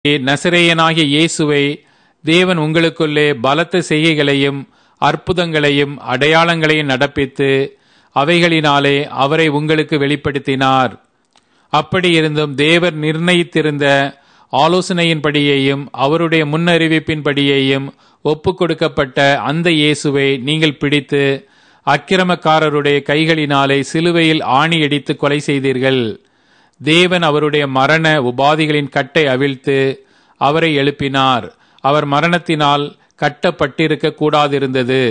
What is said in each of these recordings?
நசரேயனாகிய இயேசுவை தேவன் உங்களுக்குள்ளே பலத்த செய்கைகளையும் அற்புதங்களையும் அடையாளங்களையும் நடப்பித்து அவைகளினாலே அவரை உங்களுக்கு வெளிப்படுத்தினார் அப்படியிருந்தும் தேவர் நிர்ணயித்திருந்த ஆலோசனையின்படியேயும் அவருடைய முன்னறிவிப்பின்படியேயும் ஒப்புக் கொடுக்கப்பட்ட அந்த இயேசுவை நீங்கள் பிடித்து அக்கிரமக்காரருடைய கைகளினாலே சிலுவையில் ஆணியடித்து கொலை செய்தீர்கள் தேவன் அவருடைய மரண உபாதிகளின் கட்டை அவிழ்த்து அவரை எழுப்பினார் அவர் மரணத்தினால் கட்டப்பட்டிருக்க கூடாதிருந்தது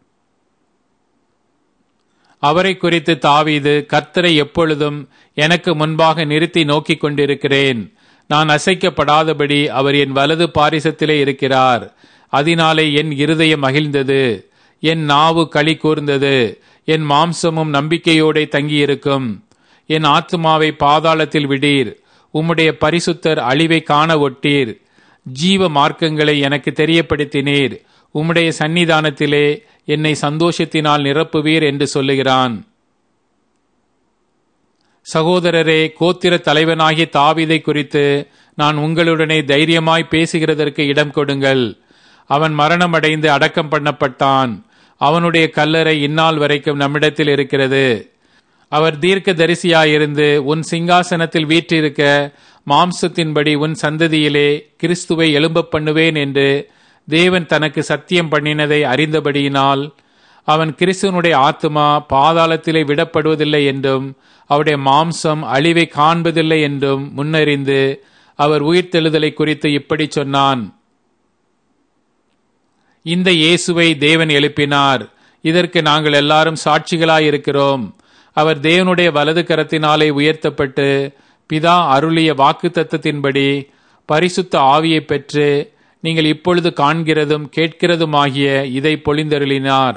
அவரை குறித்து தாவீது கர்த்தரை எப்பொழுதும் எனக்கு முன்பாக நிறுத்தி நோக்கிக் கொண்டிருக்கிறேன் நான் அசைக்கப்படாதபடி அவர் என் வலது பாரிசத்திலே இருக்கிறார் அதனாலே என் இருதயம் மகிழ்ந்தது என் நாவு களி கூர்ந்தது என் மாம்சமும் நம்பிக்கையோടെ தங்கியிருக்கும் என் ஆத்மாவை பாதாளத்தில் விடீர் உம்முடைய பரிசுத்தர் அழிவை காண ஒட்டீர் ஜீவ மார்க்கங்களை எனக்கு தெரியப்படுத்தினீர் உம்முடைய சந்நிதானத்திலே என்னை சந்தோஷத்தினால் நிரப்புவீர் என்று சொல்லுகிறான் சகோதரரே கோத்திர தலைவனாகிய தாவிதை குறித்து நான் உங்களுடனே தைரியமாய் பேசுகிறதற்கு இடம் கொடுங்கள் அவன் மரணமடைந்து அடக்கம் பண்ணப்பட்டான் அவனுடைய கல்லறை இந்நாள் வரைக்கும் நம்மிடத்தில் இருக்கிறது அவர் தீர்க்க தரிசியாயிருந்து உன் சிங்காசனத்தில் வீற்றிருக்க மாம்சத்தின்படி உன் சந்ததியிலே கிறிஸ்துவை எழும்ப பண்ணுவேன் என்று தேவன் தனக்கு சத்தியம் பண்ணினதை அறிந்தபடியினால் அவன் கிறிஸ்துவனுடைய ஆத்மா பாதாளத்திலே விடப்படுவதில்லை என்றும் அவருடைய மாம்சம் அழிவை காண்பதில்லை என்றும் முன்னறிந்து அவர் உயிர்த்தெழுதலை குறித்து இப்படி சொன்னான் இந்த இயேசுவை தேவன் எழுப்பினார் இதற்கு நாங்கள் எல்லாரும் சாட்சிகளாயிருக்கிறோம் அவர் தேவனுடைய வலது கரத்தினாலே உயர்த்தப்பட்டு பிதா அருளிய வாக்கு தத்தத்தின்படி பரிசுத்த ஆவியை பெற்று நீங்கள் இப்பொழுது காண்கிறதும் கேட்கிறதுமாகிய இதை பொழிந்தருளினார்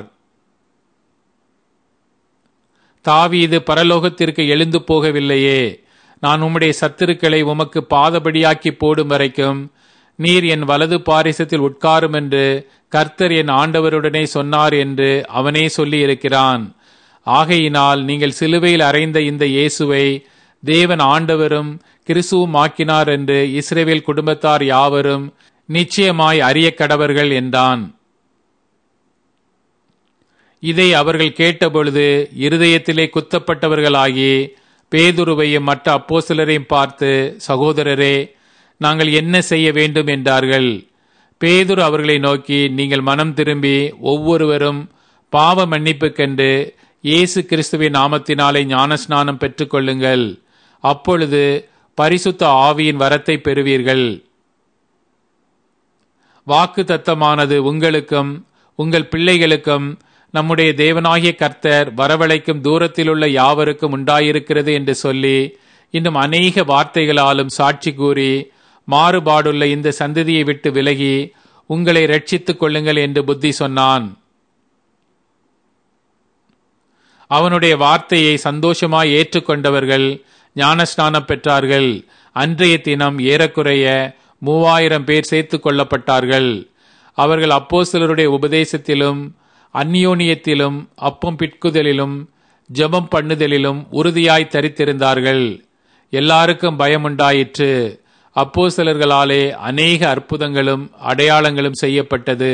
தாவீது பரலோகத்திற்கு எழுந்து போகவில்லையே நான் உம்முடைய சத்துருக்களை உமக்கு பாதபடியாக்கி போடும் வரைக்கும் நீர் என் வலது பாரிசத்தில் உட்காரும் என்று கர்த்தர் என் ஆண்டவருடனே சொன்னார் என்று அவனே சொல்லி இருக்கிறான் ஆகையினால் நீங்கள் சிலுவையில் அறைந்த இந்த இயேசுவை தேவன் ஆண்டவரும் கிறிஸ்துவும் ஆக்கினார் என்று இஸ்ரேவேல் குடும்பத்தார் யாவரும் நிச்சயமாய் அறிய கடவர்கள் என்றான் இதை அவர்கள் கேட்டபொழுது இருதயத்திலே குத்தப்பட்டவர்களாகி பேதுருவையும் மற்ற அப்போசிலரையும் பார்த்து சகோதரரே நாங்கள் என்ன செய்ய வேண்டும் என்றார்கள் பேதுரு அவர்களை நோக்கி நீங்கள் மனம் திரும்பி ஒவ்வொருவரும் பாவ மன்னிப்புக்கென்று இயேசு கிறிஸ்துவின் நாமத்தினாலே ஞானஸ்நானம் பெற்றுக்கொள்ளுங்கள் அப்பொழுது பரிசுத்த ஆவியின் வரத்தை பெறுவீர்கள் வாக்கு தத்தமானது உங்களுக்கும் உங்கள் பிள்ளைகளுக்கும் நம்முடைய தேவனாகிய கர்த்தர் வரவழைக்கும் தூரத்திலுள்ள யாவருக்கும் உண்டாயிருக்கிறது என்று சொல்லி இன்னும் அநேக வார்த்தைகளாலும் சாட்சி கூறி மாறுபாடுள்ள இந்த சந்ததியை விட்டு விலகி உங்களை ரட்சித்துக் கொள்ளுங்கள் என்று புத்தி சொன்னான் அவனுடைய வார்த்தையை சந்தோஷமாய் ஏற்றுக்கொண்டவர்கள் ஞானஸ்நானம் பெற்றார்கள் அன்றைய தினம் ஏறக்குறைய மூவாயிரம் பேர் சேர்த்து கொள்ளப்பட்டார்கள் அவர்கள் அப்போஸ்தலருடைய உபதேசத்திலும் அந்யோனியத்திலும் அப்பம் பிட்குதலிலும் ஜெபம் பண்ணுதலிலும் உறுதியாய் தரித்திருந்தார்கள் எல்லாருக்கும் பயமுண்டாயிற்று அப்போஸ்தலர்களாலே அநேக அற்புதங்களும் அடையாளங்களும் செய்யப்பட்டது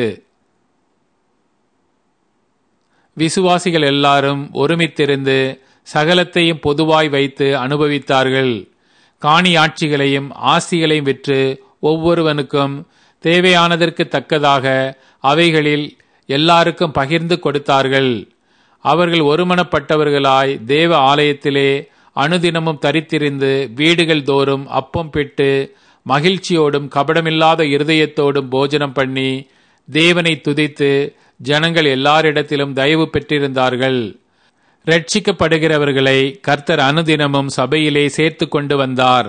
விசுவாசிகள் எல்லாரும் ஒருமித்திருந்து சகலத்தையும் பொதுவாய் வைத்து அனுபவித்தார்கள் காணியாட்சிகளையும் ஆசிகளையும் விற்று ஒவ்வொருவனுக்கும் தேவையானதற்கு தக்கதாக அவைகளில் எல்லாருக்கும் பகிர்ந்து கொடுத்தார்கள் அவர்கள் ஒருமனப்பட்டவர்களாய் தேவ ஆலயத்திலே அனுதினமும் தரித்திருந்து வீடுகள் தோறும் அப்பம் பெற்று மகிழ்ச்சியோடும் கபடமில்லாத இருதயத்தோடும் போஜனம் பண்ணி தேவனை துதித்து ஜனங்கள் எல்லாரிடத்திலும் தயவு பெற்றிருந்தார்கள் ரட்சிக்கப்படுகிறவர்களை கர்த்தர் அனுதினமும் சபையிலே சேர்த்து கொண்டு வந்தார்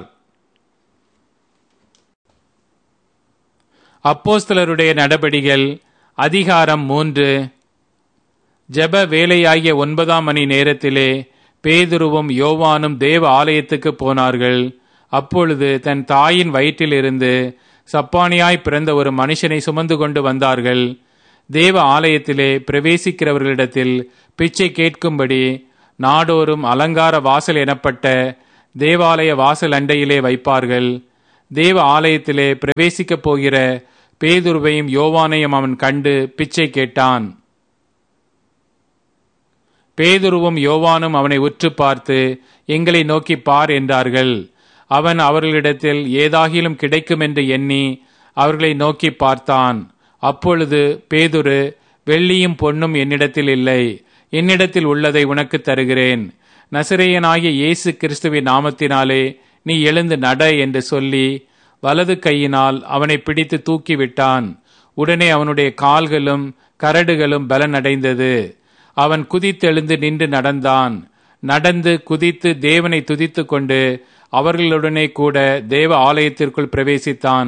அப்போஸ்தலருடைய நடபடிகள் அதிகாரம் மூன்று ஜெப வேலையாகிய ஒன்பதாம் மணி நேரத்திலே பேதுருவும் யோவானும் தேவ ஆலயத்துக்கு போனார்கள் அப்பொழுது தன் தாயின் வயிற்றிலிருந்து சப்பானியாய் பிறந்த ஒரு மனுஷனை சுமந்து கொண்டு வந்தார்கள் தேவ ஆலயத்திலே பிரவேசிக்கிறவர்களிடத்தில் பிச்சை கேட்கும்படி நாடோறும் அலங்கார வாசல் எனப்பட்ட தேவாலய வாசல் அண்டையிலே வைப்பார்கள் தேவ ஆலயத்திலே பிரவேசிக்கப் போகிற பேதுருவையும் யோவானையும் அவன் கண்டு பிச்சை கேட்டான் பேதுருவும் யோவானும் அவனை உற்று பார்த்து எங்களை நோக்கி பார் என்றார்கள் அவன் அவர்களிடத்தில் ஏதாகிலும் கிடைக்கும் என்று எண்ணி அவர்களை நோக்கி பார்த்தான் அப்பொழுது பேதுரு வெள்ளியும் பொன்னும் என்னிடத்தில் இல்லை என்னிடத்தில் உள்ளதை உனக்கு தருகிறேன் நசிரேயனாகிய இயேசு கிறிஸ்துவின் நாமத்தினாலே நீ எழுந்து நட என்று சொல்லி வலது கையினால் அவனை பிடித்து தூக்கிவிட்டான் உடனே அவனுடைய கால்களும் கரடுகளும் பலனடைந்தது அவன் குதித்தெழுந்து நின்று நடந்தான் நடந்து குதித்து தேவனை துதித்து கொண்டு அவர்களுடனே கூட தேவ ஆலயத்திற்குள் பிரவேசித்தான்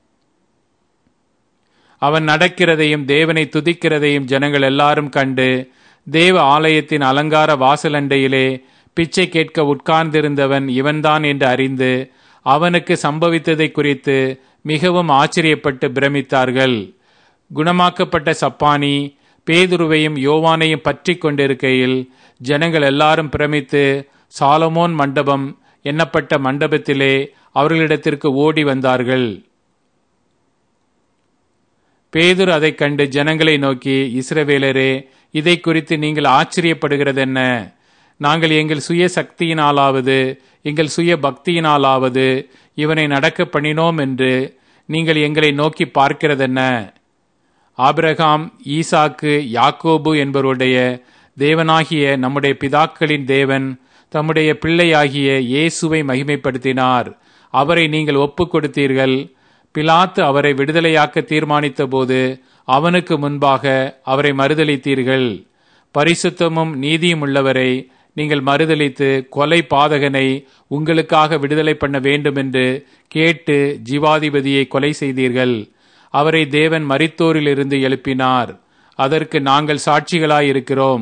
அவன் நடக்கிறதையும் தேவனை துதிக்கிறதையும் ஜனங்கள் எல்லாரும் கண்டு தேவ ஆலயத்தின் அலங்கார வாசலண்டையிலே பிச்சை கேட்க உட்கார்ந்திருந்தவன் இவன்தான் என்று அறிந்து அவனுக்கு சம்பவித்ததை குறித்து மிகவும் ஆச்சரியப்பட்டு பிரமித்தார்கள் குணமாக்கப்பட்ட சப்பானி பேதுருவையும் யோவானையும் பற்றி கொண்டிருக்கையில் ஜனங்கள் எல்லாரும் பிரமித்து சாலமோன் மண்டபம் எண்ணப்பட்ட மண்டபத்திலே அவர்களிடத்திற்கு ஓடி வந்தார்கள் பேதுரு அதைக் கண்டு ஜனங்களை நோக்கி இஸ்ரவேலரே இதை குறித்து நீங்கள் ஆச்சரியப்படுகிறதென்ன நாங்கள் எங்கள் சுய சக்தியினாலாவது எங்கள் சுய பக்தியினாலாவது இவனை நடக்க பண்ணினோம் என்று நீங்கள் எங்களை நோக்கி பார்க்கிறதென்ன ஆபிரகாம் ஈசாக்கு யாக்கோபு என்பவருடைய தேவனாகிய நம்முடைய பிதாக்களின் தேவன் தம்முடைய பிள்ளையாகிய இயேசுவை மகிமைப்படுத்தினார் அவரை நீங்கள் ஒப்புக் கொடுத்தீர்கள் பிலாத்து அவரை விடுதலையாக்க தீர்மானித்த போது அவனுக்கு முன்பாக அவரை மறுதளித்தீர்கள் பரிசுத்தமும் நீதியும் உள்ளவரை நீங்கள் மறுதளித்து கொலை பாதகனை உங்களுக்காக விடுதலை பண்ண வேண்டும் என்று கேட்டு ஜீவாதிபதியை கொலை செய்தீர்கள் அவரை தேவன் மரித்தோரிலிருந்து எழுப்பினார் அதற்கு நாங்கள் சாட்சிகளாயிருக்கிறோம்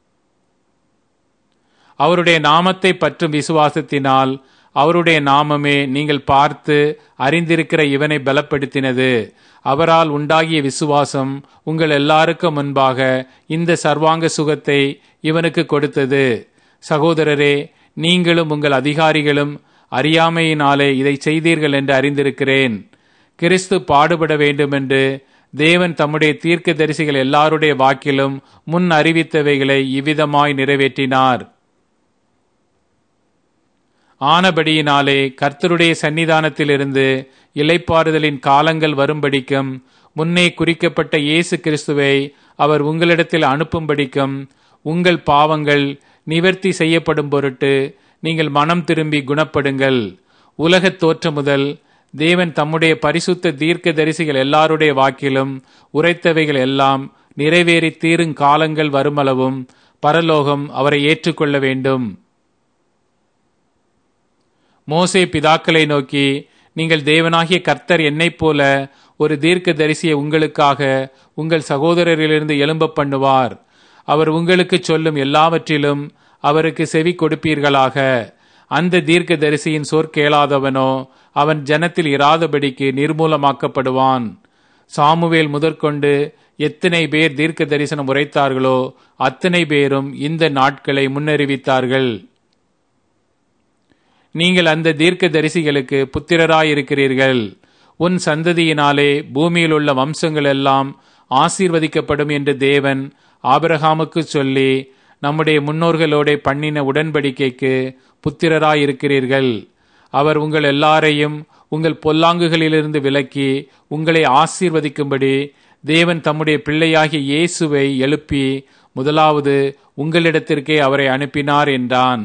அவருடைய நாமத்தை பற்றும் விசுவாசத்தினால் அவருடைய நாமமே நீங்கள் பார்த்து அறிந்திருக்கிற இவனை பலப்படுத்தினது அவரால் உண்டாகிய விசுவாசம் உங்கள் எல்லாருக்கும் முன்பாக இந்த சர்வாங்க சுகத்தை இவனுக்கு கொடுத்தது சகோதரரே நீங்களும் உங்கள் அதிகாரிகளும் அறியாமையினாலே இதை செய்தீர்கள் என்று அறிந்திருக்கிறேன் கிறிஸ்து பாடுபட வேண்டுமென்று தேவன் தம்முடைய தீர்க்க தரிசிகள் எல்லாருடைய வாக்கிலும் முன் அறிவித்தவைகளை இவ்விதமாய் நிறைவேற்றினார் ஆனபடியினாலே கர்த்தருடைய சன்னிதானத்திலிருந்து இலைப்பாறுதலின் காலங்கள் வரும்படிக்கும் முன்னே குறிக்கப்பட்ட இயேசு கிறிஸ்துவை அவர் உங்களிடத்தில் அனுப்பும்படிக்கும் உங்கள் பாவங்கள் நிவர்த்தி செய்யப்படும் பொருட்டு நீங்கள் மனம் திரும்பி குணப்படுங்கள் உலகத் தோற்றம் முதல் தேவன் தம்முடைய பரிசுத்த தீர்க்க தரிசிகள் எல்லாருடைய வாக்கிலும் உரைத்தவைகள் எல்லாம் நிறைவேறி தீரும் காலங்கள் வருமளவும் பரலோகம் அவரை ஏற்றுக்கொள்ள வேண்டும் மோசே பிதாக்களை நோக்கி நீங்கள் தேவனாகிய கர்த்தர் என்னைப் போல ஒரு தீர்க்க தரிசியை உங்களுக்காக உங்கள் சகோதரரிலிருந்து எழும்ப பண்ணுவார் அவர் உங்களுக்கு சொல்லும் எல்லாவற்றிலும் அவருக்கு செவி கொடுப்பீர்களாக அந்த தீர்க்க தரிசியின் சொற்கேளாதவனோ அவன் ஜனத்தில் இராதபடிக்கு நிர்மூலமாக்கப்படுவான் சாமுவேல் முதற்கொண்டு எத்தனை பேர் தீர்க்க தரிசனம் உரைத்தார்களோ அத்தனை பேரும் இந்த நாட்களை முன்னறிவித்தார்கள் நீங்கள் அந்த தீர்க்க தரிசிகளுக்கு புத்திரராயிருக்கிறீர்கள் உன் சந்ததியினாலே பூமியில் உள்ள வம்சங்கள் எல்லாம் ஆசீர்வதிக்கப்படும் என்று தேவன் ஆபிரகாமுக்கு சொல்லி நம்முடைய முன்னோர்களோட பண்ணின உடன்படிக்கைக்கு புத்திரராயிருக்கிறீர்கள் அவர் உங்கள் எல்லாரையும் உங்கள் பொல்லாங்குகளிலிருந்து விலக்கி உங்களை ஆசீர்வதிக்கும்படி தேவன் தம்முடைய பிள்ளையாகிய இயேசுவை எழுப்பி முதலாவது உங்களிடத்திற்கே அவரை அனுப்பினார் என்றான்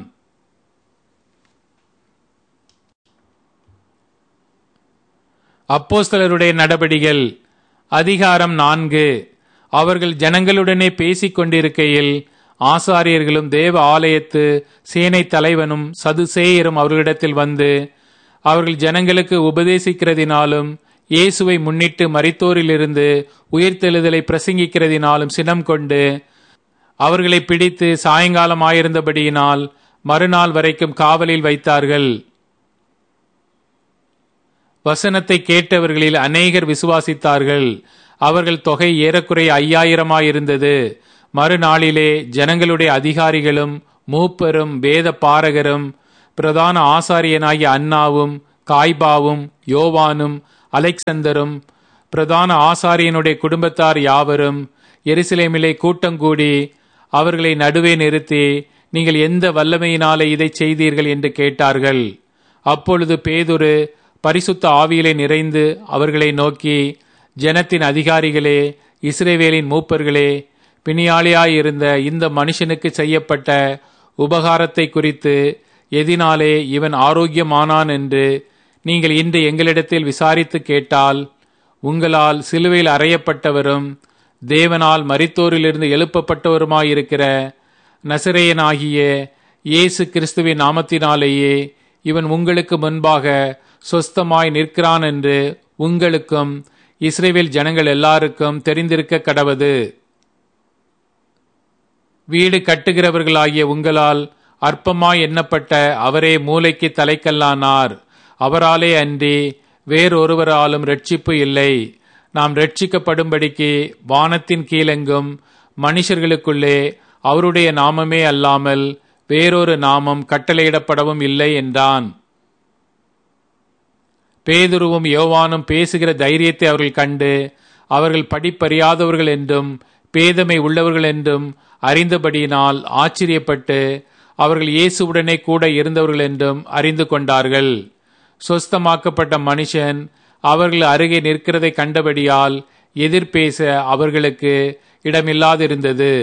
அப்போஸ்தலருடைய நடபடிகள் அதிகாரம் நான்கு அவர்கள் ஜனங்களுடனே பேசிக் கொண்டிருக்கையில் ஆசாரியர்களும் தேவ ஆலயத்து சேனை தலைவனும் சதுசேயரும் அவர்களிடத்தில் வந்து அவர்கள் ஜனங்களுக்கு உபதேசிக்கிறதினாலும் இயேசுவை முன்னிட்டு மரித்தோரிலிருந்து உயிர்த்தெழுதலை பிரசங்கிக்கிறதினாலும் சினம் கொண்டு அவர்களை பிடித்து சாயங்காலம் ஆயிருந்தபடியினால் மறுநாள் வரைக்கும் காவலில் வைத்தார்கள் வசனத்தை கேட்டவர்களில் அநேகர் விசுவாசித்தார்கள் அவர்கள் தொகை ஏறக்குறைய ஐயாயிரமாயிருந்தது மறுநாளிலே ஜனங்களுடைய அதிகாரிகளும் மூப்பரும் வேத பாரகரும் பிரதான ஆசாரியனாகிய அன்னாவும் காய்பாவும் யோவானும் அலெக்சந்தரும் பிரதான ஆசாரியனுடைய குடும்பத்தார் யாவரும் எருசலேமிலே கூட்டங்கூடி அவர்களை நடுவே நிறுத்தி நீங்கள் எந்த வல்லமையினாலே இதை செய்தீர்கள் என்று கேட்டார்கள் அப்பொழுது பேதுரு பரிசுத்த ஆவியிலே நிறைந்து அவர்களை நோக்கி ஜனத்தின் அதிகாரிகளே இஸ்ரேவேலின் மூப்பர்களே பிணியாளியாயிருந்த இந்த மனுஷனுக்கு செய்யப்பட்ட உபகாரத்தை குறித்து எதினாலே இவன் ஆரோக்கியமானான் என்று நீங்கள் இன்று எங்களிடத்தில் விசாரித்து கேட்டால் உங்களால் சிலுவையில் அறையப்பட்டவரும் தேவனால் மரித்தோரிலிருந்து எழுப்பப்பட்டவருமாயிருக்கிற நசிரேயனாகிய இயேசு கிறிஸ்துவின் நாமத்தினாலேயே இவன் உங்களுக்கு முன்பாக சொஸ்தமாய் நிற்கிறான் என்று உங்களுக்கும் இஸ்ரேவேல் ஜனங்கள் எல்லாருக்கும் தெரிந்திருக்க கடவது வீடு கட்டுகிறவர்களாகிய உங்களால் அற்பமாய் எண்ணப்பட்ட அவரே மூளைக்கு தலைக்கல்லானார் அவராலே அன்றி வேறொருவராலும் ரட்சிப்பு இல்லை நாம் ரட்சிக்கப்படும்படிக்கு வானத்தின் கீழெங்கும் மனுஷர்களுக்குள்ளே அவருடைய நாமமே அல்லாமல் வேறொரு நாமம் கட்டளையிடப்படவும் இல்லை என்றான் பேதுருவும் யோவானும் பேசுகிற தைரியத்தை அவர்கள் கண்டு அவர்கள் படிப்பறியாதவர்கள் என்றும் பேதமை உள்ளவர்கள் என்றும் அறிந்தபடியினால் ஆச்சரியப்பட்டு அவர்கள் இயேசுவுடனே கூட இருந்தவர்கள் என்றும் அறிந்து கொண்டார்கள் சொஸ்தமாக்கப்பட்ட மனுஷன் அவர்கள் அருகே நிற்கிறதை கண்டபடியால் எதிர்பேச அவர்களுக்கு இடமில்லாதிருந்தது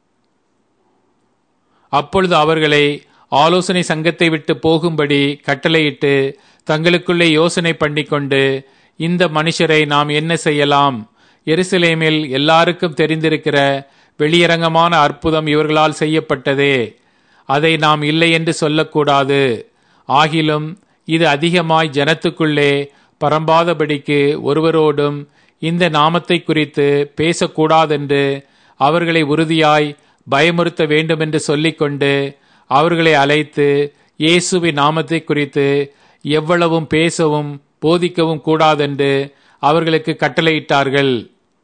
அப்பொழுது அவர்களை ஆலோசனை சங்கத்தை விட்டு போகும்படி கட்டளையிட்டு தங்களுக்குள்ளே யோசனை பண்ணிக்கொண்டு இந்த மனுஷரை நாம் என்ன செய்யலாம் எருசலேமில் எல்லாருக்கும் தெரிந்திருக்கிற வெளியரங்கமான அற்புதம் இவர்களால் செய்யப்பட்டதே அதை நாம் இல்லை என்று சொல்லக்கூடாது ஆகிலும் இது அதிகமாய் ஜனத்துக்குள்ளே பரம்பாதபடிக்கு ஒருவரோடும் இந்த நாமத்தை குறித்து பேசக்கூடாதென்று அவர்களை உறுதியாய் பயமுறுத்த வேண்டுமென்று சொல்லிக்கொண்டு அவர்களை அழைத்து இயேசுவின் நாமத்தை குறித்து எவ்வளவும் பேசவும் போதிக்கவும் கூடாதென்று அவர்களுக்கு கட்டளையிட்டார்கள்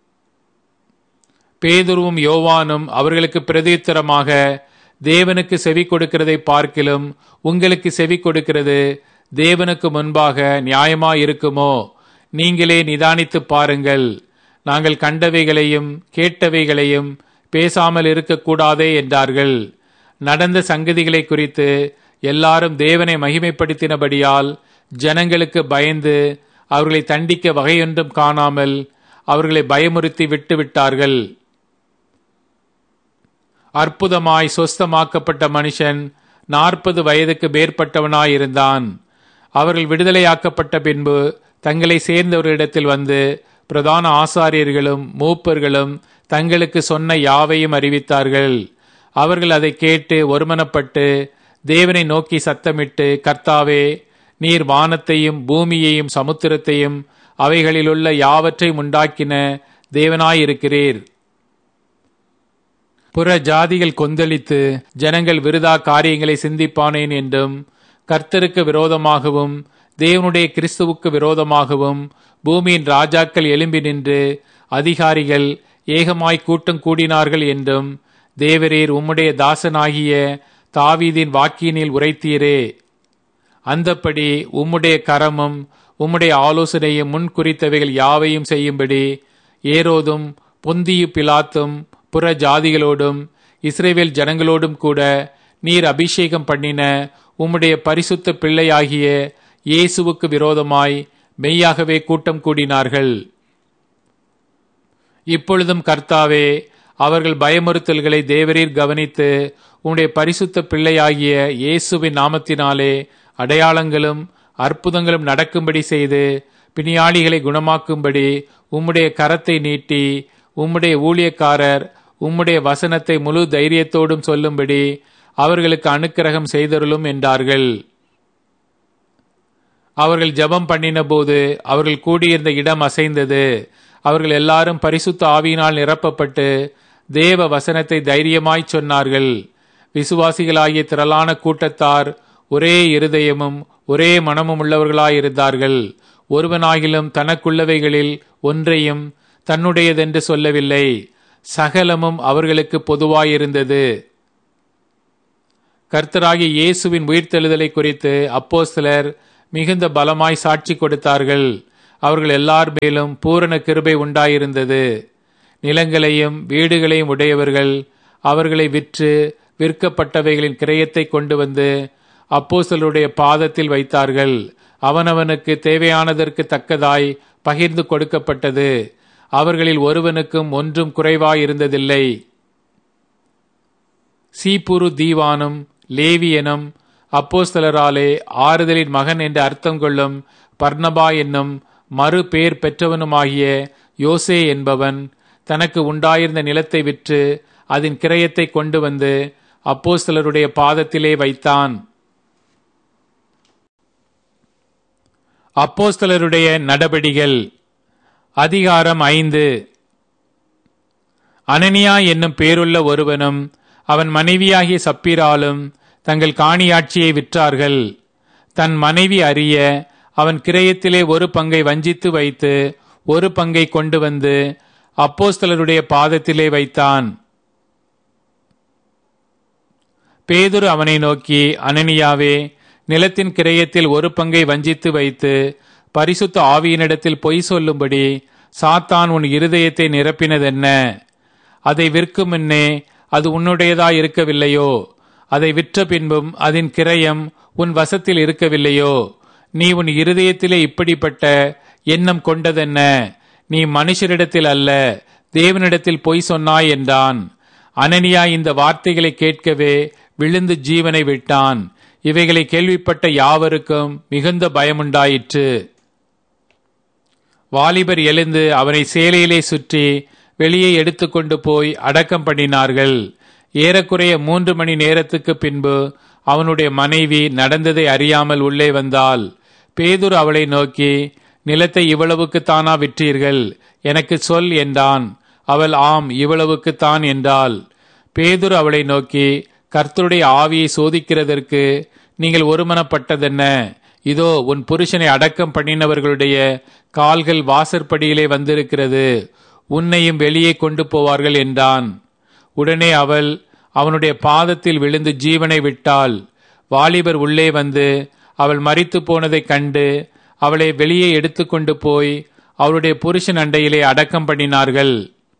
பேதுருவும் யோவானும் அவர்களுக்கு பிரதியுத்தரமாக தேவனுக்கு செவி கொடுக்கிறதை பார்க்கிலும் உங்களுக்கு செவி கொடுக்கிறது தேவனுக்கு முன்பாக நியாயமாயிருக்குமோ நீங்களே நிதானித்து பாருங்கள் நாங்கள் கண்டவைகளையும் கேட்டவைகளையும் பேசாமல் இருக்கக்கூடாதே என்றார்கள் நடந்த சங்கதிகளை குறித்து எல்லாரும் தேவனை மகிமைப்படுத்தினபடியால் ஜனங்களுக்கு பயந்து அவர்களை தண்டிக்க வகையொன்றும் காணாமல் அவர்களை பயமுறுத்தி விட்டு விட்டார்கள் அற்புதமாய் சொஸ்தமாக்கப்பட்ட மனுஷன் நாற்பது வயதுக்கு மேற்பட்டவனாயிருந்தான் அவர்கள் விடுதலையாக்கப்பட்ட பின்பு தங்களை சேர்ந்தவர்களிடத்தில் வந்து பிரதான ஆசாரியர்களும் மூப்பர்களும் தங்களுக்கு சொன்ன யாவையும் அறிவித்தார்கள் அவர்கள் அதை கேட்டு ஒருமனப்பட்டு தேவனை நோக்கி சத்தமிட்டு கர்த்தாவே நீர் வானத்தையும் பூமியையும் சமுத்திரத்தையும் அவைகளிலுள்ள யாவற்றையும் உண்டாக்கின தேவனாயிருக்கிறீர் புற ஜாதிகள் கொந்தளித்து ஜனங்கள் விருதா காரியங்களை சிந்திப்பானேன் என்றும் கர்த்தருக்கு விரோதமாகவும் தேவனுடைய கிறிஸ்துவுக்கு விரோதமாகவும் பூமியின் ராஜாக்கள் எழும்பி நின்று அதிகாரிகள் ஏகமாய் கூட்டம் கூடினார்கள் என்றும் தேவரீர் உம்முடைய தாசனாகிய தாவீதின் வாக்கியனில் உரைத்தீரே அந்தப்படி உம்முடைய கரமும் உம்முடைய ஆலோசனையும் முன் குறித்தவைகள் யாவையும் செய்யும்படி ஏரோதும் பொந்தியு பிலாத்தும் புற ஜாதிகளோடும் இஸ்ரேவேல் ஜனங்களோடும் கூட நீர் அபிஷேகம் பண்ணின உம்முடைய பரிசுத்த பிள்ளையாகிய இயேசுவுக்கு விரோதமாய் மெய்யாகவே கூட்டம் கூடினார்கள் இப்பொழுதும் கர்த்தாவே அவர்கள் பயமுறுத்தல்களை தேவரீர் கவனித்து உம்முடைய பரிசுத்த பிள்ளையாகிய இயேசுவின் நாமத்தினாலே அடையாளங்களும் அற்புதங்களும் நடக்கும்படி செய்து பிணியாளிகளை குணமாக்கும்படி உம்முடைய கரத்தை நீட்டி உம்முடைய ஊழியக்காரர் உம்முடைய வசனத்தை முழு தைரியத்தோடும் சொல்லும்படி அவர்களுக்கு அனுக்கிரகம் செய்தருளும் என்றார்கள் அவர்கள் ஜெபம் பண்ணின போது அவர்கள் கூடியிருந்த இடம் அசைந்தது அவர்கள் எல்லாரும் பரிசுத்த ஆவியினால் நிரப்பப்பட்டு தேவ வசனத்தை தைரியமாய் சொன்னார்கள் விசுவாசிகளாகிய திரளான கூட்டத்தார் ஒரே இருதயமும் ஒரே மனமும் உள்ளவர்களாயிருந்தார்கள் ஒருவனாகிலும் தனக்குள்ளவைகளில் ஒன்றையும் தன்னுடையதென்று சொல்லவில்லை சகலமும் அவர்களுக்கு பொதுவாயிருந்தது கர்த்தராகிய இயேசுவின் உயிர்த்தெழுதலை குறித்து அப்போஸ்தலர் மிகுந்த பலமாய் சாட்சி கொடுத்தார்கள் அவர்கள் எல்லார் மேலும் பூரண கிருபை உண்டாயிருந்தது நிலங்களையும் வீடுகளையும் உடையவர்கள் அவர்களை விற்று விற்கப்பட்டவைகளின் கிரயத்தை கொண்டு வந்து அப்போஸ்தலருடைய பாதத்தில் வைத்தார்கள் அவனவனுக்கு தேவையானதற்கு தக்கதாய் பகிர்ந்து கொடுக்கப்பட்டது அவர்களில் ஒருவனுக்கும் ஒன்றும் குறைவாயிருந்ததில்லை சீப்புரு தீவானும் லேவியனும் அப்போஸ்தலராலே ஆறுதலின் மகன் என்று அர்த்தம் கொள்ளும் பர்ணபா என்னும் மறு பேர் பெற்றவனுமாகிய யோசே என்பவன் தனக்கு உண்டாயிருந்த நிலத்தை விற்று அதன் கிரயத்தை கொண்டு வந்து அப்போஸ்தலருடைய பாதத்திலே வைத்தான் அப்போஸ்தலருடைய நடபடிகள் அதிகாரம் ஐந்து அனனியா என்னும் பேருள்ள ஒருவனும் அவன் மனைவியாகிய சப்பீராலும் தங்கள் காணியாட்சியை விற்றார்கள் தன் மனைவி அறிய அவன் கிரயத்திலே ஒரு பங்கை வஞ்சித்து வைத்து ஒரு பங்கை கொண்டு வந்து அப்போஸ்தலருடைய பாதத்திலே வைத்தான் பேதுரு அவனை நோக்கி அனனியாவே நிலத்தின் கிரயத்தில் ஒரு பங்கை வஞ்சித்து வைத்து பரிசுத்த ஆவியினிடத்தில் பொய் சொல்லும்படி சாத்தான் உன் இருதயத்தை நிரப்பினதென்ன அதை விற்கும் முன்னே அது உன்னுடையதாய் இருக்கவில்லையோ அதை விற்ற பின்பும் அதன் கிரயம் உன் வசத்தில் இருக்கவில்லையோ நீ உன் இருதயத்திலே இப்படிப்பட்ட எண்ணம் கொண்டதென்ன நீ மனுஷரிடத்தில் அல்ல தேவனிடத்தில் பொய் சொன்னாய் என்றான் அனனியா இந்த வார்த்தைகளை கேட்கவே விழுந்து ஜீவனை விட்டான் இவைகளை கேள்விப்பட்ட யாவருக்கும் மிகுந்த பயமுண்டாயிற்று வாலிபர் எழுந்து அவனை சேலையிலே சுற்றி வெளியே எடுத்துக்கொண்டு போய் அடக்கம் பண்ணினார்கள் ஏறக்குறைய மூன்று மணி நேரத்துக்கு பின்பு அவனுடைய மனைவி நடந்ததை அறியாமல் உள்ளே வந்தாள் பேதுரு அவளை நோக்கி நிலத்தை இவ்வளவுக்கு தானா விற்றீர்கள் எனக்கு சொல் என்றான் அவள் ஆம் இவ்வளவுக்கு தான் என்றாள் பேதுரு அவளை நோக்கி கர்த்தருடைய ஆவியை சோதிக்கிறதற்கு நீங்கள் ஒருமனப்பட்டதென்ன இதோ உன் புருஷனை அடக்கம் பண்ணினவர்களுடைய கால்கள் வாசற்படியிலே வந்திருக்கிறது உன்னையும் வெளியே கொண்டு போவார்கள் என்றான் உடனே அவள் அவனுடைய பாதத்தில் விழுந்து ஜீவனை விட்டாள் வாலிபர் உள்ளே வந்து அவள் மறித்து போனதைக் கண்டு அவளை வெளியே எடுத்துக்கொண்டு போய் அவளுடைய புருஷன் அண்டையிலே அடக்கம் பண்ணினார்கள்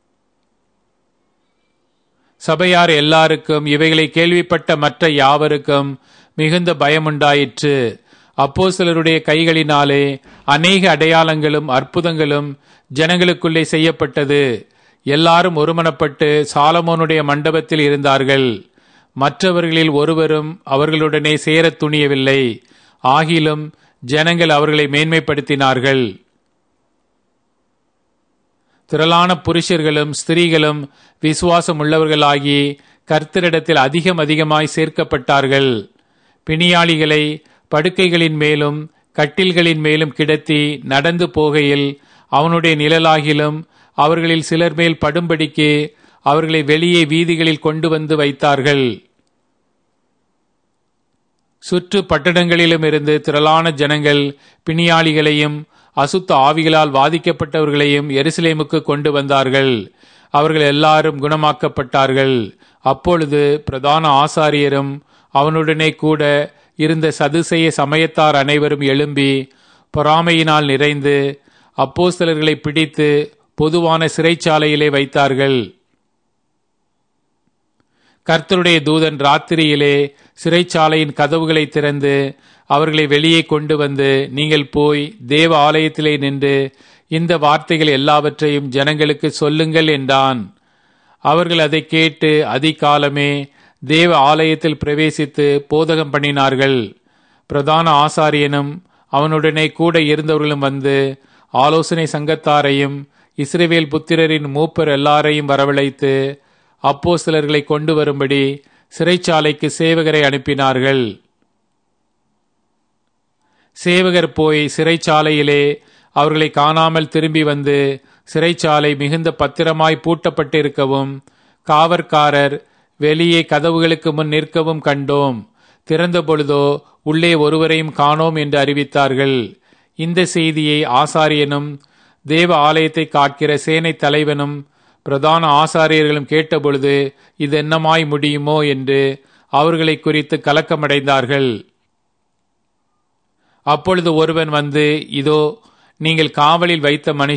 சபையார் எல்லாருக்கும் இவைகளை கேள்விப்பட்ட மற்ற யாவருக்கும் மிகுந்த பயமுண்டாயிற்று அப்போ சிலருடைய கைகளினாலே அநேக அடையாளங்களும் அற்புதங்களும் ஜனங்களுக்குள்ளே செய்யப்பட்டது எல்லாரும் ஒருமனப்பட்டு சாலமோனுடைய மண்டபத்தில் இருந்தார்கள் மற்றவர்களில் ஒருவரும் அவர்களுடனே சேரத் துணியவில்லை ஆகிலும் ஜனங்கள் அவர்களை மேன்மைப்படுத்தினார்கள் திரளான புருஷர்களும் ஸ்திரீகளும் விசுவாசம் உள்ளவர்களாகி கர்த்தரிடத்தில் அதிகம் அதிகமாய் சேர்க்கப்பட்டார்கள் பிணியாளிகளை படுக்கைகளின் மேலும் கட்டில்களின் மேலும் கிடத்தி நடந்து போகையில் அவனுடைய நிழலாகிலும் அவர்களில் சிலர் மேல் படும்படிக்கு அவர்களை வெளியே வீதிகளில் கொண்டு வந்து வைத்தார்கள் சுற்று பட்டணங்களிலும் இருந்து திரளான ஜனங்கள் பிணியாளிகளையும் அசுத்த ஆவிகளால் வாதிக்கப்பட்டவர்களையும் எருசலேமுக்கு கொண்டு வந்தார்கள் அவர்கள் எல்லாரும் குணமாக்கப்பட்டார்கள் அப்பொழுது பிரதான ஆசாரியரும் அவனுடனே கூட இருந்த சதுசெய சமயத்தார் அனைவரும் எழும்பி பொறாமையினால் நிறைந்து அப்போஸ்தலர்களை பிடித்து பொதுவான சிறைச்சாலையிலே வைத்தார்கள் கர்த்தருடைய தூதன் ராத்திரியிலே சிறைச்சாலையின் கதவுகளை திறந்து அவர்களை வெளியே கொண்டு வந்து நீங்கள் போய் தேவ ஆலயத்திலே நின்று இந்த வார்த்தைகள் எல்லாவற்றையும் ஜனங்களுக்கு சொல்லுங்கள் என்றான் அவர்கள் அதை கேட்டு அதிகாலமே தேவ ஆலயத்தில் பிரவேசித்து போதகம் பண்ணினார்கள் பிரதான ஆசாரியனும் அவனுடனே கூட இருந்தவர்களும் வந்து ஆலோசனை சங்கத்தாரையும் இஸ்ரேவேல் புத்திரரின் மூப்பர் எல்லாரையும் வரவழைத்து அப்போ சிலர்களை கொண்டு வரும்படி சிறைச்சாலைக்கு சேவகரை அனுப்பினார்கள் சேவகர் போய் சிறைச்சாலையிலே அவர்களை காணாமல் திரும்பி வந்து சிறைச்சாலை மிகுந்த பத்திரமாய் பூட்டப்பட்டிருக்கவும் காவற்காரர் வெளியே கதவுகளுக்கு முன் நிற்கவும் கண்டோம் திறந்த பொழுதோ உள்ளே ஒருவரையும் காணோம் என்று அறிவித்தார்கள் இந்த செய்தியை ஆசாரியனும் தேவ ஆலயத்தை காக்கிற சேனை தலைவனும் பிரதான ஆசாரியர்களும் கேட்டபொழுது இது என்னமாய் முடியுமோ என்று அவர்களை குறித்து கலக்கமடைந்தார்கள் அப்பொழுது ஒருவன் வந்து இதோ நீங்கள் காவலில் வைத்த மனுஷன்